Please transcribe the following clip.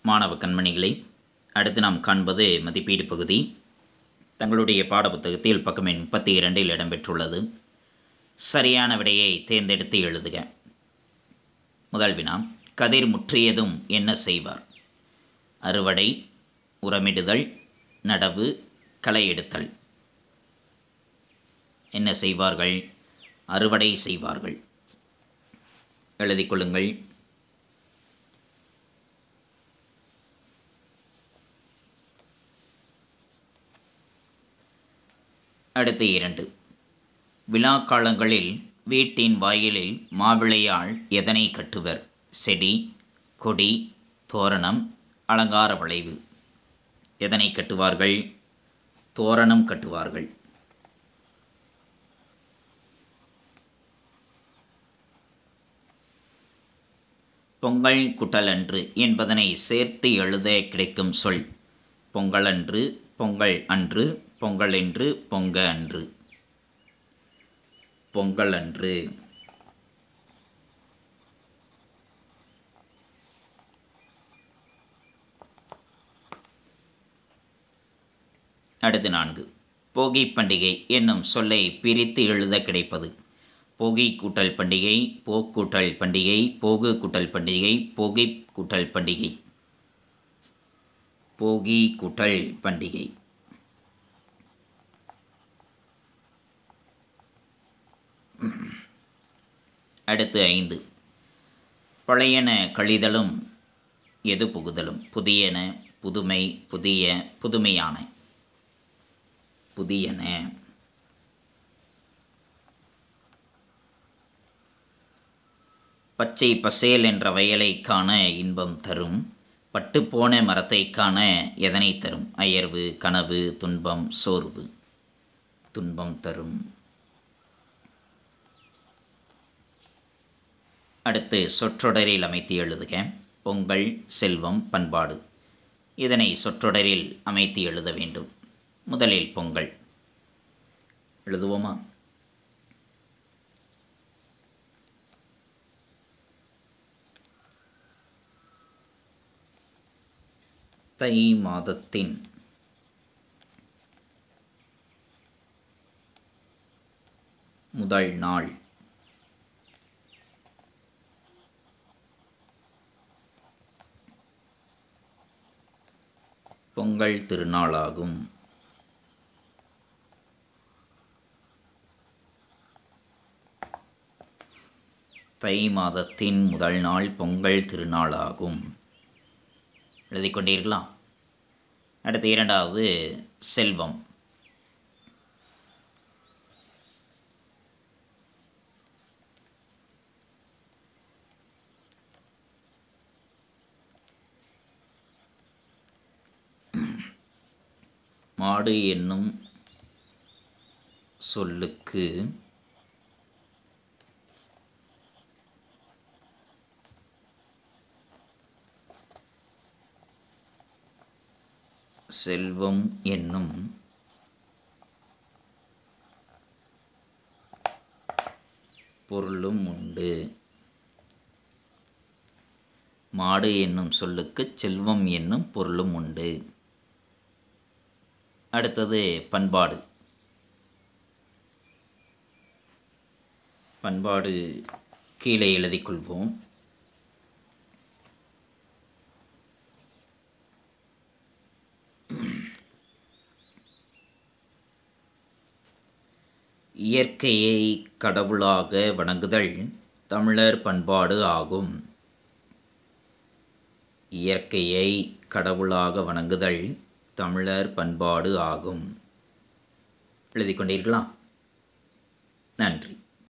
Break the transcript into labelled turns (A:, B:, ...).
A: மாணவ கண்மணிகளை அடுத்து நாம் காண்பது மதிப்பீடு பகுதி தங்களுடைய பாடப்புத்தகத்தில் பக்கம் எண் முப்பத்தி இரண்டில் இடம்பெற்றுள்ளது சரியான விடையை தேர்ந்தெடுத்து எழுதுக முதல் வினா கதிர் முற்றியதும் என்ன செய்வார் அறுவடை உரமிடுதல் நடவு களை எடுத்தல் என்ன செய்வார்கள் அறுவடை செய்வார்கள் எழுதிக் கொள்ளுங்கள் அடுத்து இரண்டு விழா காலங்களில் வீட்டின் வாயிலில் மாவிளையால் எதனை கட்டுவர் செடி கொடி தோரணம் அலங்கார வளைவு எதனை கட்டுவார்கள் தோரணம் கட்டுவார்கள் பொங்கல் குட்டலன்று என்பதனை சேர்த்து எழுத கிடைக்கும் சொல் பொங்கலன்று பொங்கல் அன்று பொங்கலென்று பொங்க அன்று பொங்கல் அன்று அடுத்து நான்கு போகி பண்டிகை என்னும் சொல்லை பிரித்து எழுத கிடைப்பது போகி கூட்டல் பண்டிகை போக்கூட்டல் பண்டிகை போகு கூட்டல் பண்டிகை போகி கூட்டல் பண்டிகை போகி கூட்டல் பண்டிகை அடுத்து ஐந்து பழையன கழிதலும் எது புகுதலும் புதியன புதுமை புதிய புதுமையான புதியன பச்சை பசேல் என்ற வயலை காண இன்பம் தரும் பட்டுப்போன மரத்தை காண எதனை தரும் அயர்வு கனவு துன்பம் சோர்வு துன்பம் தரும் அடுத்து சொற்றொடரில் அமைத்து எழுதுக பொங்கல் செல்வம் பண்பாடு இதனை சொற்றொடரில் அமைத்து எழுத வேண்டும் முதலில் பொங்கல் எழுதுவோமா தை மாதத்தின் முதல் நாள் பொங்கல் திருநாளாகும் தை மாதத்தின் முதல் நாள் பொங்கல் திருநாளாகும் எழுதிக் கொண்டீர்களா அடுத்து இரண்டாவது செல்வம் மாடு என்னும் சொல்லுக்கு செல்வம் என்னும் பொருளும் உண்டு மாடு என்னும் சொல்லுக்கு செல்வம் என்னும் பொருளும் உண்டு அடுத்தது பண்பாடு பண்பாடு கீழே எழுதிக் கொள்வோம் இயற்கையை கடவுளாக வணங்குதல் தமிழர் பண்பாடு ஆகும் இயற்கையை கடவுளாக வணங்குதல் தமிழர் பண்பாடு ஆகும் எழுதிக் கொண்டீர்களா நன்றி